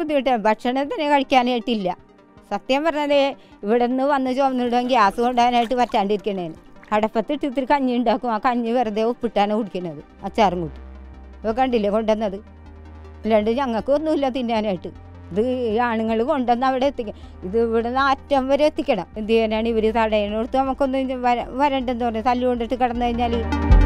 ബുദ്ധിമുട്ടാണ് ഭക്ഷണത്തിന് കഴിക്കാനായിട്ടില്ല സത്യം പറഞ്ഞാൽ ഇവിടെ നിന്ന് വന്ന് ചുമന്നിടും ഗ്യാസ് കൊണ്ടുപോകാനായിട്ട് പറ്റാണ്ടിരിക്കണേന് അടപ്പത്തിട്ട് ഇത്തിരി കഞ്ഞി ഉണ്ടാക്കും ആ കഞ്ഞി വെറുതെ ഉപ്പിട്ടാണ് കുടിക്കുന്നത് അച്ചാറും കൂട്ടി ഇപ്പോൾ കണ്ടില്ലേ കൊണ്ടുവന്നത് അല്ലാണ്ട് ഞങ്ങൾക്ക് ഒന്നുമില്ല തിന്നാനായിട്ട് ഇത് ഈ ആണുങ്ങൾ കൊണ്ടുവന്ന് അവിടെ എത്തിക്കണം ഇത് ഇവിടെ നിന്ന് അറ്റം വരെ എത്തിക്കണം എന്ത് ചെയ്യാനാണ് ഇവർ തടയണോടത്ത് നമുക്കൊന്നും ഇത് വര വരണ്ടെന്ന് പറഞ്ഞു തല്ലുകൊണ്ടിട്ട് കിടന്നു കഴിഞ്ഞാൽ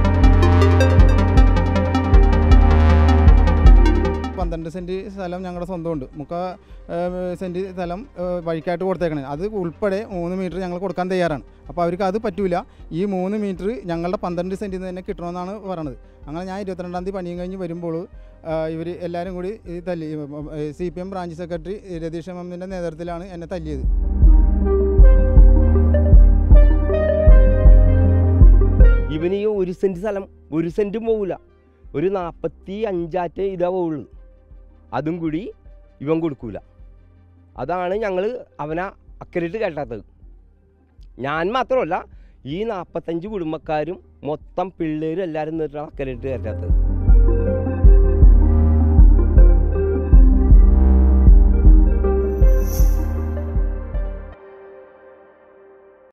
പന്ത്രണ്ട് സെൻറ്റ് സ്ഥലം ഞങ്ങളുടെ സ്വന്തമുണ്ട് മുക്ക സെൻറ്റ് സ്ഥലം ഏഹ്, വഴിക്കായിട്ട് കൊടുത്തേക്കണേ അത് ഉൾപ്പെടെ മൂന്ന് മീറ്റർ ഞങ്ങൾ കൊടുക്കാൻ തയ്യാറാണ് അപ്പോൾ അവർക്ക് അത് പറ്റൂല ഈ മൂന്ന് മീറ്റർ ഞങ്ങളുടെ പന്ത്രണ്ട് സെൻറ്റിൽ നിന്ന് തന്നെ കിട്ടണമെന്നാണ് പറയണത് അങ്ങനെ ഞാൻ ഇരുപത്തിരണ്ടാം തീയതി പണിയും കഴിഞ്ഞ് വരുമ്പോൾ ഇവർ എല്ലാവരും കൂടി ഈ തല്ലി C P M branch secretary Ratheesh എമ്മിൻ്റെ നേതൃത്വത്തിലാണ് എന്നെ തല്ലിയത് ഇവന് ഈ ഒരു സെൻറ്റ് സ്ഥലം ഒരു സെൻറ്റും പോകില്ല ഒരു നാൽപ്പത്തി അഞ്ചാറ്റേ ഇതാ പോവുള്ളൂ അതും കൂടി ഇവൻ കൊടുക്കൂല അതാണ് ഞങ്ങൾ അവനെ അക്കരയിട്ട് കേട്ടാത്തത് ഞാൻ മാത്രമല്ല ഈ നാൽപ്പത്തഞ്ച് കുടുംബക്കാരും മൊത്തം പിള്ളേരും എല്ലാവരും നിന്നിട്ടാണ് അക്കരയിട്ട് കയറ്റാത്തത്